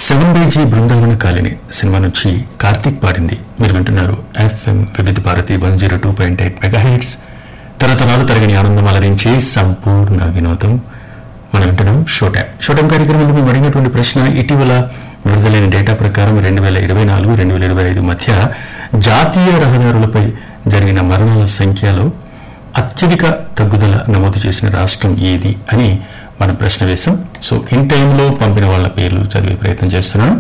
seven బైజీ బృందావన కాలిని సినిమా నుంచి కార్తీక్ పాడింది మీరు వింటున్నారు FM Vividh Bharati one zero two point eight mega heights తరతరాలు తరగని ఆనందం అలరించే సంపూర్ణ వినోదం మనం వింటున్నాం షో టైం షో టైం కార్యక్రమంలో మేము అడిగినటువంటి ప్రశ్న ఇటీవల విడుదలైన డేటా ప్రకారం రెండు వేల ఇరవై నాలుగు రెండు వేల ఇరవై ఐదు మధ్య జాతీయ రహదారులపై జరిగిన మరణాల సంఖ్యలో అత్యధిక తగ్గుదల నమోదు చేసిన రాష్ట్రం ఏది అని మనం ప్రశ్న వేశాం సో ఇన్ టైంలో పంపిన వాళ్ళ పేర్లు చదివే ప్రయత్నం చేస్తున్నాను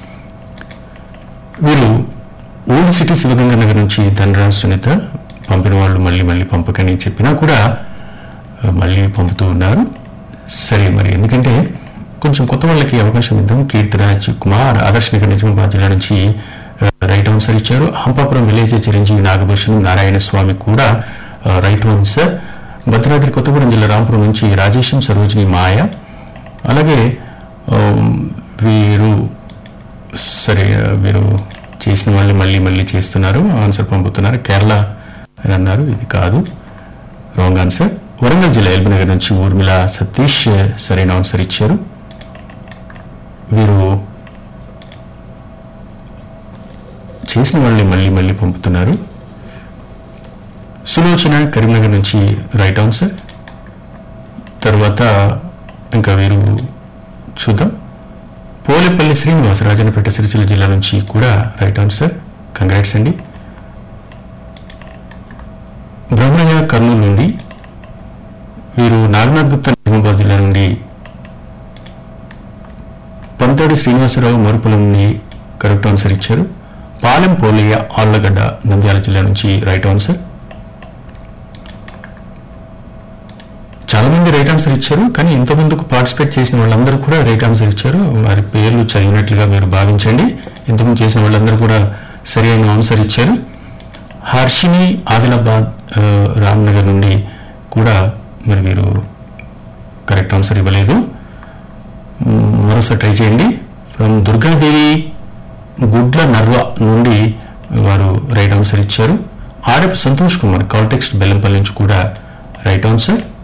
వీరు ఓల్డ్ సిటీ శివగంగా నగర్ నుంచి ధనరాజ్ సునీత పంపిన వాళ్ళు మళ్ళీ మళ్ళీ పంపకని చెప్పినా కూడా ఆ, మళ్ళీ పంపుతూ ఉన్నారు సరే మరి ఎందుకంటే కొంచెం కొత్త వాళ్ళకి అవకాశం ఇద్దాం కీర్తిరాజ్ కుమార్ ఆదర్శ్ నగర్ నిజామాబాద్ జిల్లా నుంచి ఆ, రైట్ ఆన్సర్ ఇచ్చారు హంపాపురం విలేజ్ చిరంజీవి నాగభూషణం నారాయణ స్వామి కూడా ఆ, రైట్ ఆన్సర్ భద్రాద్రి కొత్తగూడెం జిల్లా రాంపురం నుంచి రాజేశం సరోజిని మాయ అలాగే ఆ, వీరు సరే వీరు చేసిన వాళ్ళు మళ్ళీ మళ్ళీ చేస్తున్నారు ఆన్సర్ పంపుతున్నారు కేరళ అని అన్నారు ఇది కాదు రాంగ్ ఆన్సర్ వరంగల్ జిల్లా ఎల్బీనగర్ నుంచి ఊర్మిళ సతీష్ సరైన ఆన్సర్ ఇచ్చారు వీరు చేసిన వాళ్ళని మళ్ళీ మళ్ళీ పంపుతున్నారు సులోచన కరీంనగర్ నుంచి రైట్ ఆన్సర్ తర్వాత ఇంకా వీరు చూద్దాం పోలేపల్లి శ్రీనివాస్ రాజన్నపేట సిరిసిల్ల జిల్లా నుంచి కూడా రైట్ ఆన్సర్ కంగ్రాట్స్ అండి బ్రహ్మయ్య కర్నూలు నుండి వీరు నాగనాథ్ గుప్తా నిజామాబాద్ జిల్లా నుండి పంతోడి శ్రీనివాసరావు మరుపుల నుండి కరెక్ట్ ఆన్సర్ ఇచ్చారు పాలెం పోలయ్య ఆళ్లగడ్డ నంద్యాల జిల్లా నుంచి రైట్ ఆన్సర్ చాలా మంది రైట్ ఆన్సర్ ఇచ్చారు కానీ ఇంతకుముందుకు పార్టిసిపేట్ చేసిన వాళ్ళందరూ కూడా రైట్ ఆన్సర్ ఇచ్చారు వారి పేర్లు చదివినట్లుగా మీరు భావించండి ఇంతకుముందు చేసిన వాళ్ళందరూ కూడా సరి అయిన ఆన్సర్ ఇచ్చారు హర్షిని ఆదిలాబాద్ ఆ, రామ్నగర్ నుండి కూడా మరి మీరు కరెక్ట్ ఆన్సర్ ఇవ్వలేదు మ్, మరోసారి ట్రై చేయండి ఫ్రమ్ దుర్గాదేవి గుడ్ల నర్వ నుండి వారు రైట్ ఆన్సర్ ఇచ్చారు ఆర్ఎఫ్ సంతోష్ కుమార్ కాల్టెక్స్ట్ బెల్లంపల్లి నుంచి కూడా రైట్ ఆన్సర్